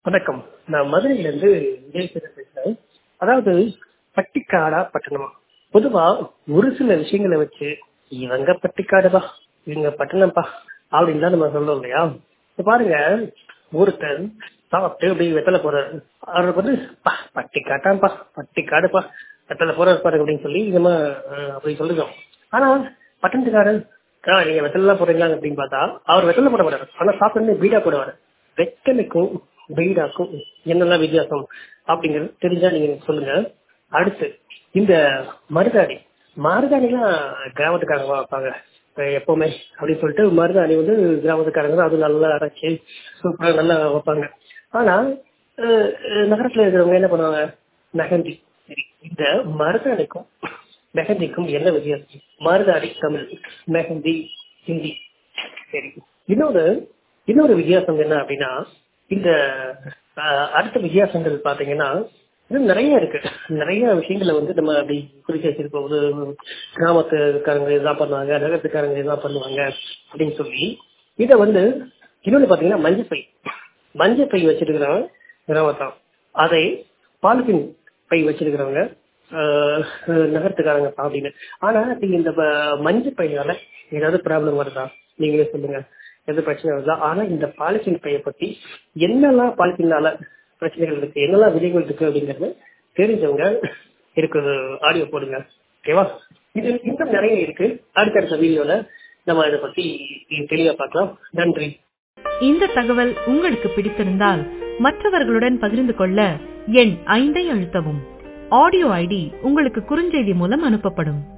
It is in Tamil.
வணக்கம் நான் மதுரையிலேருந்து விஜயசேகர் பேசுகிறேன் அதாவது பட்டிக்காடா பட்டணமா பொதுவா ஒரு சில விஷயங்களை வச்சு இவங்க பட்டிக்காடுப்பா இவங்க பட்டணம்ப்பா அப்படின்னு தான் நம்ம சொல்றோம் இல்லையா இப்ப பாருங்க ஒருத்தர் சாப்பிட்டு அப்படி வெத்தலை போறாரு அவருக்கு வந்து பா பட்டிக்காட்டான்ப்பா பட்டிக்காடுப்பா வெத்தலை போறாரு பாருங்க அப்படின்னு சொல்லி நம்ம அஹ், அப்படி சொல்லிருக்கோம் ஆனா பட்டணத்துக்காரன் ஆ நீங்க வெத்தலை போடுறீங்களா அப்படின்னு பார்த்தா அவர் வெத்தலை போட மாட்டாரு ஆனா சாப்பிட்டு பீடா போடுவாரு வெத்தலைக்கும் பீடாக்கும் என்னெல்லாம் வித்தியாசம் அப்படிங்கிறது தெரிஞ்சா நீங்க எனக்கு சொல்லுங்க அடுத்து இந்த மருதாணி மருதாணிலாம் கிராமத்துக்காரங்க வைப்பாங்க இப்ப எப்பவுமே அப்படின்னு சொல்லிட்டு மருதாணி வந்து கிராமத்துக்காரங்க தான் அது நல்லா அரைச்சி சூப்பரா நல்லா வைப்பாங்க ஆனா அஹ், அஹ், நகரத்துல இருக்கிறவங்க என்ன பண்ணுவாங்க மெஹந்தி சரி இந்த மருதாணிக்கும் மெஹந்திக்கும் என்ன வித்தியாசம் மருதாணி தமிழ் மெஹந்தி ஹிந்தி சரி இன்னொரு இன்னொரு வித்தியாசம் என்ன அப்படின்னா இந்த அஹ், அடுத்த வித்தியாசங்கள் பாத்தீங்கன்னா இன்னும் நிறைய இருக்கு நிறைய விஷயங்களை வந்து நம்ம அப்படி குறிச்சு வச்சிருக்கோம் ஒரு கிராமத்துக்காரங்க இதெல்லாம் பண்ணுவாங்க நகரத்துக்காரங்க இதெல்லாம் பண்ணுவாங்க அப்படின்னு சொல்லி இதை வந்து இன்னொன்று பாத்தீங்கன்னா மஞ்சப்பை மஞ்சப்பை வச்சிருக்கிறவன் கிராமத்தான் அதை பாலித்தீன் பை வச்சிருக்கிறவங்க ஆஹ், நகரத்துக்காரங்க அப்படின்னு ஆனா நீங்க இந்த ப- மஞ்சள் பையால ஏதாவது ப்ராப்ளம் வருதா நீங்களே சொல்லுங்க எது பிரச்சனை வருதா ஆனா இந்த பாலித்தீன் பையை பத்தி என்னெல்லாம் பாலித்தீனால பிரச்சனைகள் இருக்கு என்னெல்லாம் விதைகள் இருக்கு அப்படிங்கறது தெரிஞ்சவங்க இருக்குது ஆடியோ போடுங்க ஓகேவா இது இன்னும் நிறைய இருக்கு அடுத்தடுத்த வீடியோல நம்ம இதை பத்தி தெளிவா பார்க்கலாம் நன்றி இந்த தகவல் உங்களுக்கு பிடித்திருந்தால் மற்றவர்களுடன் பகிர்ந்து கொள்ள எண் ஐந்தை அழுத்தவும் ஆடியோ ஐடி உங்களுக்கு குறுஞ்செய்தி மூலம் அனுப்பப்படும்